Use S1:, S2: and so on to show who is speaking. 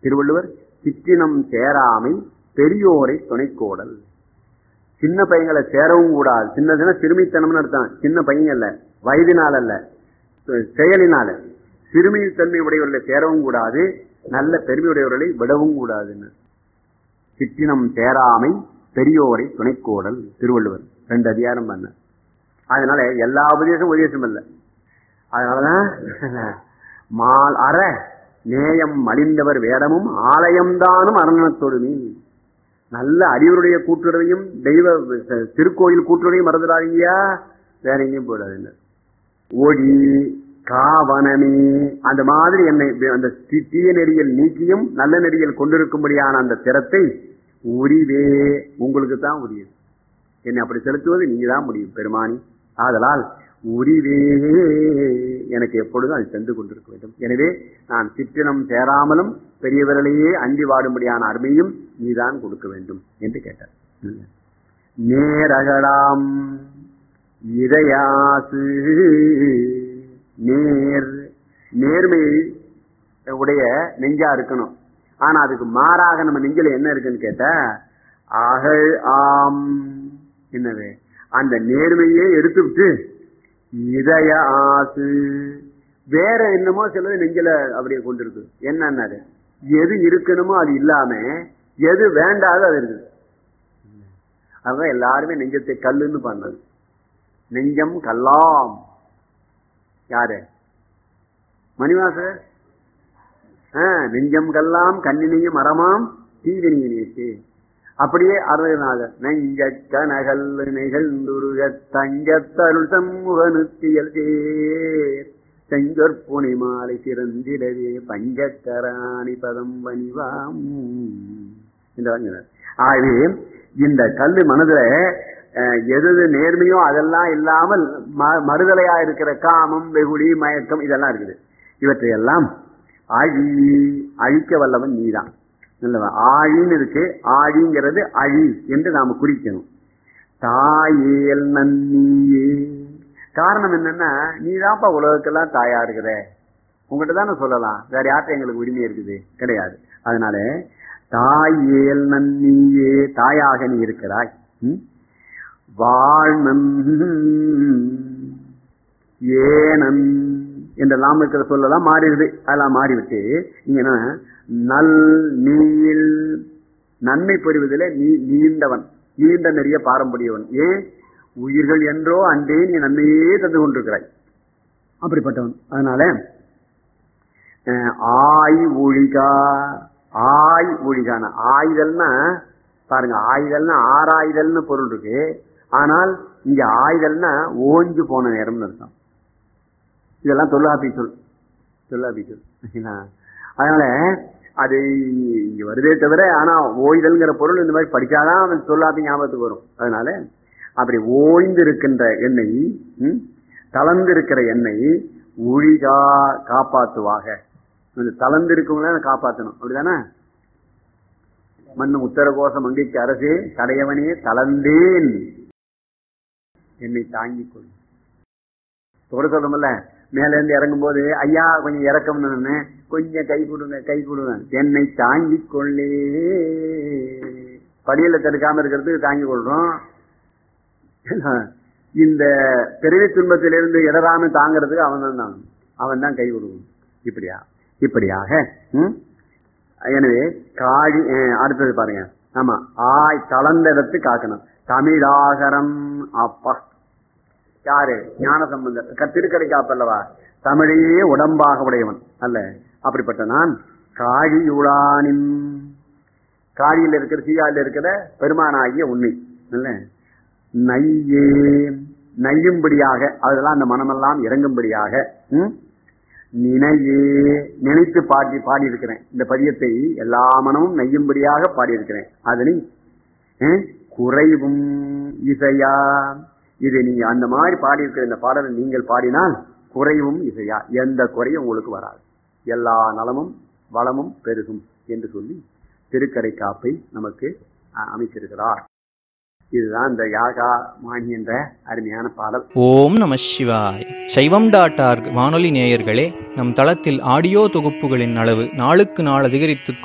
S1: திருவள்ளுவர் சிற்றினம் சேராமை பெரியோரை துணைக்கோடல் சின்ன பையங்களை சேரவும் கூடாது சின்னதுன்னா சிறுமித்தனம்னு அர்த்தம் சின்ன பையன் அல்ல வயதினால் அல்ல செயலினால சிறுமித்தன்மை உடையவர்களை சேரவும் கூடாது நல்ல பெருமையுடையவர்களை விடவும் கூடாதுன்னு சிற்றினம் சேராமை பெரியோரை துணைக்கோடல் திருவள்ளுவர் ரெண்டு அதிகாரம் பண்ண அதனால எல்லா உபதேசம் உபதேசம் இல்லை அதனாலதான் மால் அற நேயம் மலிந்தவர் வேடமும் ஆலயம்தானும் அரணத்தொடுமி நல்ல அறிவருடைய கூட்டுறவையும் தெய்வ திருக்கோயில் கூட்டுறவையும் மறந்துடாதீங்கயா வேற எங்கேயும் போயிடாதுங்க ஒளி காவனமே அந்த மாதிரி என்னை அந்த தி- தீய நெறியில் நீக்கியும் நல்ல நெறியில் கொண்டிருக்கும்படியான அந்த திறத்தை உரிவே உங்களுக்கு தான் உரியது என்னை அப்படி செலுத்துவது நீங்க தான் முடியும் பெருமானி ஆதலால் உரிவே எனக்கு எப்பொழுதும் அது சென்று கொண்டிருக்க வேண்டும் எனவே நான் சிற்றினம் சேராமலும் பெரியவர்களையே அண்டி வாடும்படியான அருமையும் நீதான் கொடுக்க வேண்டும் என்று கேட்டார் நேரகடாம் இரையாசு நேர் நேர்மை உடைய நெஞ்சா இருக்கணும் ஆனா அதுக்கு மாறாக நம்ம நெஞ்சில என்ன இருக்குன்னு கேட்டா அகழ் ஆம் என்னது அந்த நேர்மையே எடுத்துவிட்டு இதய ஆசு வேற என்னமோ சிலது நெஞ்சில அப்படியே கொண்டிருக்கு என்னன்னாரு எது இருக்கணுமோ அது இல்லாம எது வேண்டாதோ அது இருக்குது அதான் எல்லாருமே நெஞ்சத்தை கல்லுன்னு பண்ணது நெஞ்சம் கல்லாம் யாரு மணிவாசர் ஆஹ் நெஞ்சம் கல்லாம் கண்ணினையும் மரமாம் தீவினியை நேசு அப்படியே அருணநாதர் நெஞ்ச கனகல் நிகழ்ந்துருக தங்கத்தருள் சமூகனுத்தியல் சேர் செஞ்சொற்புனை மாலை சிறந்திடவே பஞ்சக்கராணி பதம் பணிவாம் இந்த வாங்கினார். ஆகவே இந்த கல்லு மனதுல அஹ், எது எது நேர்மையோ அதெல்லாம் இல்லாமல் ம- மறுதலையா இருக்கிற காமம் வெகுளி மயக்கம் இதெல்லாம் இருக்குது இவற்றையெல்லாம் அழி அழிக்க வல்லவன் நீதான் நல்லவா ஆழின்னு இருக்கு ஆழிங்கிறது அழி என்று நாம குறிக்கணும் தாயேல் நன்னியே காரணம் என்னன்னா நீதான்ப்பா உலகத்துக்கெல்லாம் தாயா இருக்கிற உங்ககிட்ட தானே சொல்லலாம் வேற யார்கிட்ட எங்களுக்கு உரிமை இருக்குது கிடையாது அதனால தாயேல் நன்னியே தாயாக நீ இருக்கிறாய் ம்? வாழ்நன் ஏனன் என்றெல்லாம் இருக்கிற சொல்லலாம் மாறிடுது அதெல்லாம் மாறிவிட்டு நீங்க என்ன நல் நீள் நன்மை புரிவதில் நீ நீண்டவன் நீண்ட நிறைய பாரம்பரியவன் ஏன் உயிர்கள் என்றோ அன்றே நீ நன்மையே தந்து கொண்டிருக்கிறாய் அப்படிப்பட்டவன் அதனால அஹ், ஆய் ஒழிகா ஆய் ஒழிகான ஆயுதல்னா பாருங்க ஆயுதல்னா ஆறாயுதல்னு பொருள் இருக்கு ஆனால் இங்க ஆயுதல்னா ஓஞ்சு போன நேரம்னு அர்த்தம் இதெல்லாம் தொல்லாப்பி சொல் தொல்லாப்பி சொல் சரிங்களா? அதனால அது இங்க வருதே தவிர ஆனா ஓய்தல்ங்கிற பொருள் இந்த மாதிரி படிச்சாதான் அவன் சொல்லாப்பி ஞாபகத்துக்கு வரும் அதனால அப்படி ஓய்ந்து இருக்கின்ற எண்ணெய் ம், தளர்ந்து இருக்கிற எண்ணெய் ஒழிகா காப்பாத்துவாக அந்த தளர்ந்து இருக்கவங்கள காப்பாத்தணும் அப்படிதானே மண்ணு உத்தரகோச மங்கைக்கு அரசே கடையவனே தளர்ந்தேன் என்னை தாங்கிக் கொள் தொட சொல்றோம்ல மேல இருந்து இறங்கும் போது ஐயா கொஞ்சம் இறக்கம்னு கொஞ்சம் கை கொடுங்க கை கொடுங்க என்னை தாங்கிக் கொள்ளே படியில தடுக்காம இருக்கிறதுக்கு தாங்கிக் கொள்றோம் இந்த பிறவி துன்பத்திலிருந்து இடராம தாங்கிறதுக்கு அவன் தான் தான் அவன் தான் கை கொடுக்கணும் இப்படியா இப்படியாக ம்? எனவே காழி அஹ், அடுத்தது பாருங்க ஆமா ஆய் கலந்த இடத்து காக்கணும் தமிழாகரம் அப்பா யாரு ஞான சம்பந்தர் திருக்கடை காப்பல்லவா தமிழையே உடம்பாக உடையவன் அல்ல அப்படிப்பட்ட நான் காழியுளானின் காழியில் இருக்கிற சீயாவில் இருக்கிற பெருமானாகிய உண்மை இல்ல நையே நையும்படியாக அதெல்லாம் அந்த மனமெல்லாம் இறங்கும்படியாக ம்? நினையே நினைத்து பாடி பாடியிருக்கிறேன் இந்த பதியத்தை எல்லா மனமும் நெய்யும்படியாக பாடியிருக்கிறேன் அதனை அஹ், குறைவும் இசையா இது நீங்க அந்த மாதிரி பாடியிருக்கிற இந்த பாடலை நீங்கள் பாடினால் குறைவும் இசையா எந்த குறையும் உங்களுக்கு வராது எல்லா நலமும் வளமும் பெருகும் என்று சொல்லி திருக்கடை காப்பை நமக்கு அஹ், அமைச்சிருக்கிறார் இதுதான் இந்த யாகா மாணி என்ற அருமையான பாடல்
S2: ஓம் நம சிவாய் சைவம் டாட் ஆர்க் வானொலி நேயர்களே நம் தளத்தில் ஆடியோ தொகுப்புகளின் அளவு நாளுக்கு நாள் அதிகரித்துக்